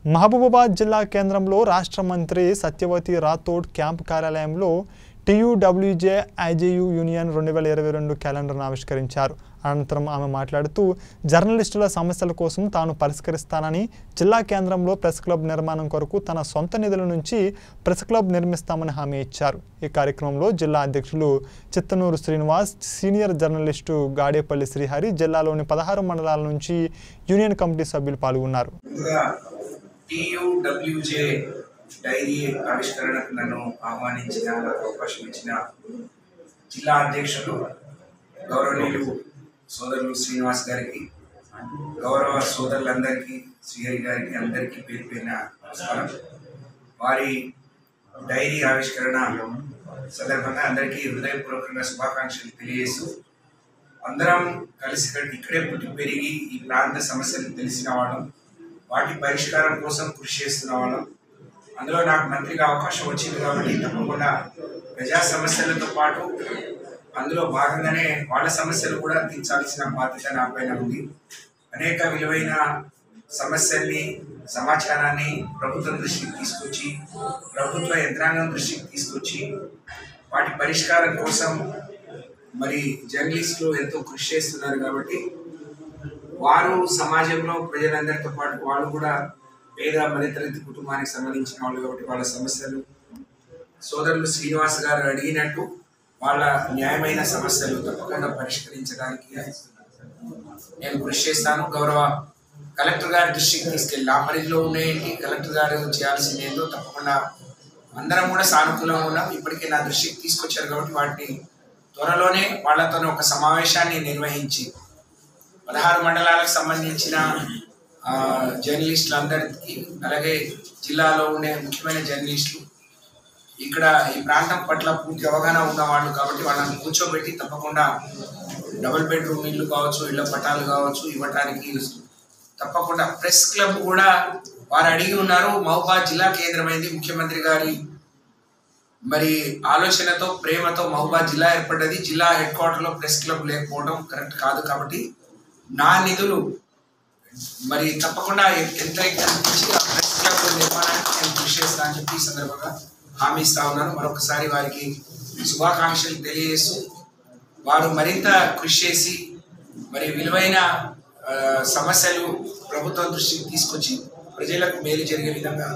మహబూబాబాద్ జిల్లా కేంద్రంలో రాష్ట్ర మంత్రి సత్యవతి రాథోడ్ క్యాంప్ కార్యాలయంలో టీయూడబ్ల్యూజే ఐజేయు యూనియన్ రెండు వేల ఇరవై రెండు క్యాలెండర్ను ఆవిష్కరించారు అనంతరం ఆమె మాట్లాడుతూ జర్నలిస్టుల సమస్యల కోసం తాను పరిష్కరిస్తానని జిల్లా కేంద్రంలో ప్రెస్ క్లబ్ నిర్మాణం కొరకు తన సొంత నిధుల నుంచి ప్రెస్ క్లబ్ నిర్మిస్తామని హామీ ఇచ్చారు ఈ కార్యక్రమంలో జిల్లా అధ్యక్షులు చిత్తనూరు శ్రీనివాస్ సీనియర్ జర్నలిస్టు గాడేపల్లి శ్రీహరి జిల్లాలోని పదహారు మండలాల నుంచి యూనియన్ కమిటీ సభ్యులు పాల్గొన్నారు ముందుగా టీయూడబ్ల్యూజే డైరీ ఆవిష్కరణకు నన్ను ఆహ్వానించిన నాకు అవకాశం ఇచ్చిన జిల్లా అధ్యక్షులు గౌరవనీయులు సోదరులు శ్రీనివాస్ గారికి గౌరవ సోదరులందరికీ శ్రీహరి గారికి అందరికీ పేరు పేరిన నమస్కారం వారి డైరీ ఆవిష్కరణ సందర్భంగా అందరికీ హృదయపూర్వకంగా శుభాకాంక్షలు తెలియజేస్తూ అందరం కలిసి ఇక్కడ- ఇక్కడే పుట్టి పెరిగి ఈ ప్రాంత సమస్యలు తెలిసిన వాళ్ళం వాటి పరిష్కారం కోసం కృషి చేస్తున్న వాళ్ళం అందులో నాకు మంత్రిగా అవకాశం వచ్చింది కాబట్టి తప్పకుండా ప్రజా సమస్యలతో పాటు అందులో భాగంగానే వాళ్ళ సమస్యలు కూడా తీర్చాల్సిన బాధ్యత నా పైన ఉంది అనేక విలువైన సమస్యల్ని సమాచారాన్ని ప్రభుత్వం దృష్టికి తీసుకొచ్చి ప్రభుత్వ యంత్రాంగం దృష్టికి తీసుకొచ్చి వాటి పరిష్కారం కోసం మరి జర్నలిస్టులు ఎంతో కృషి చేస్తున్నారు కాబట్టి వారు సమాజంలో ప్రజలందరితో పాటు వాళ్ళు కూడా పేద మధ్యతరగతి కుటుంబానికి సంబంధించిన వాళ్ళు కాబట్టి వాళ్ళ సమస్యలు సోదరులు శ్రీనివాస్ గారు అడిగినట్టు వాళ్ళ న్యాయమైన సమస్యలు తప్పకుండా పరిష్కరించడానికి నేను కృషి చేస్తాను గౌరవ కలెక్టర్ గారి దృష్టికి తీసుకెళ్ళి ఆ పరిధిలో ఉన్నాయేంటి కలెక్టర్ గారు చేయాల్సింది ఏందో తప్పకుండా అందరం కూడా సానుకూలంగా ఉన్నాం ఇప్పటికే నా దృష్టికి తీసుకొచ్చారు కాబట్టి వాటిని త్వరలోనే వాళ్ళతో ఒక సమావేశాన్ని నిర్వహించి పదహారు మండలాలకు సంబంధించిన ఆ, జర్నలిస్టులందరికీ అలాగే జిల్లాలో ఉండే ముఖ్యమైన జర్నలిస్టులు ఇక్కడ ఈ ప్రాంతం పట్ల పూర్తి అవగాహన ఉన్న వాళ్ళు కాబట్టి వాళ్ళని కూర్చోబెట్టి తప్పకుండా డబుల్ బెడ్రూమ్ ఇల్లు కావచ్చు ఇళ్ళ పట్టాలు కావచ్చు ఇవ్వటానికి తప్పకుండా ప్రెస్ క్లబ్ కూడా వారు అడిగి ఉన్నారు మహబాద్ జిల్లా కేంద్రమైంది ముఖ్యమంత్రి గారి మరి ఆలోచనతో ప్రేమతో మహబాద్ జిల్లా ఏర్పడ్డది జిల్లా హెడ్ క్వార్టర్లో ప్రెస్ క్లబ్ లేకపోవడం కరెక్ట్ కాదు కాబట్టి నా నిధులు మరి తప్పకుండా ఎంత కనిపించి ఆ ప్రెస్ క్లబ్ నిర్మాణానికి నేను కృషి చేస్తానని చెప్పి ఈ సందర్భంగా హామీ ఇస్తా ఉన్నాను మరొకసారి వారికి శుభాకాంక్షలు తెలియజేస్తూ వారు మరింత కృషి చేసి మరి విలువైన ఆ, సమస్యలు ప్రభుత్వం దృష్టికి తీసుకొచ్చి ప్రజలకు మేలు జరిగే విధంగా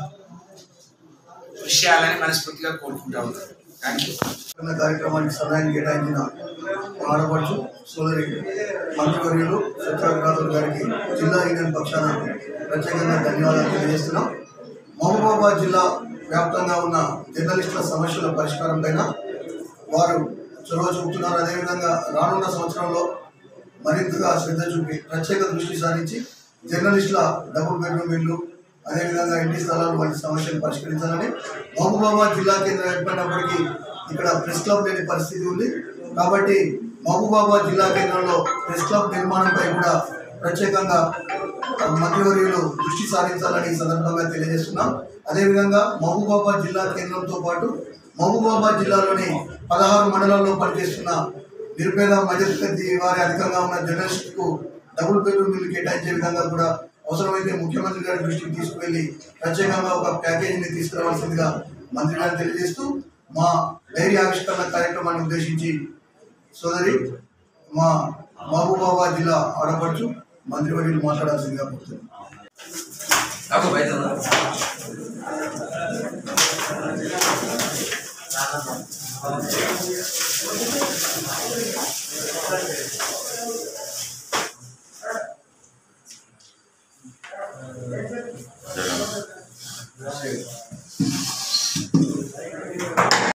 కృషి చేయాలని మనస్ఫూర్తిగా కోరుకుంటా ఉన్నాను థ్యాంక్ యూ ఉన్న కార్యక్రమానికి సమయాన్ని కేటాయించిన ఆడపడుచు సోదరి మంత్రివర్యులు సత్యాగ్రహాదులు గారికి జిల్లా యూనియన్ పక్షాన ప్రత్యేకంగా ధన్యవాదాలు తెలియజేస్తున్నాం మహబూబాబాద్ జిల్లా వ్యాప్తంగా ఉన్న జర్నలిస్టుల సమస్యల పరిష్కారం పైన వారు చొరవ చూపుతున్నారు అదేవిధంగా రానున్న సంవత్సరంలో మరింతగా శ్రద్ధ చూపి ప్రత్యేక దృష్టి సారించి జర్నలిస్టుల డబుల్ బెడ్రూమ్ ఇల్లు అదేవిధంగా ఇంటి స్థలాలు వంటి సమస్యలు పరిష్కరించాలని మహబూబాబాద్ జిల్లా కేంద్రం ఏర్పడినప్పటికీ ఇక్కడ ప్రెస్ క్లబ్ లేని పరిస్థితి ఉంది కాబట్టి మహబూబాబాద్ జిల్లా కేంద్రంలో ప్రెస్ క్లబ్ నిర్మాణంపై కూడా ప్రత్యేకంగా మంత్రివర్యులు దృష్టి సారించాలని ఈ సందర్భంగా తెలియజేస్తున్నాం అదేవిధంగా మహబూబాబాద్ జిల్లా కేంద్రంతో పాటు మహబూబాబాద్ జిల్లాలోని పదహారు మండలాల్లో పనిచేస్తున్న నిరుపేద మధ్యతరగతి వారి అధికంగా ఉన్న జర్నలిస్టుకు డబుల్ బెడ్రూమ్ ఇల్లు కేటాయించే విధంగా కూడా అవసరమైతే ముఖ్యమంత్రి గారి దృష్టికి తీసుకువెళ్ళి ప్రత్యేకంగా ఒక ప్యాకేజీని తీసుకురావాల్సిందిగా మంత్రి గారు తెలియజేస్తూ మా డైరీ ఆవిష్కరణ కార్యక్రమాన్ని ఉద్దేశించి సోదరి మా మహబూబాబాద్ జిల్లా ఆడపడుచు మంత్రివర్యులు మాట్లాడాల్సిందిగా కోరుతున్నాను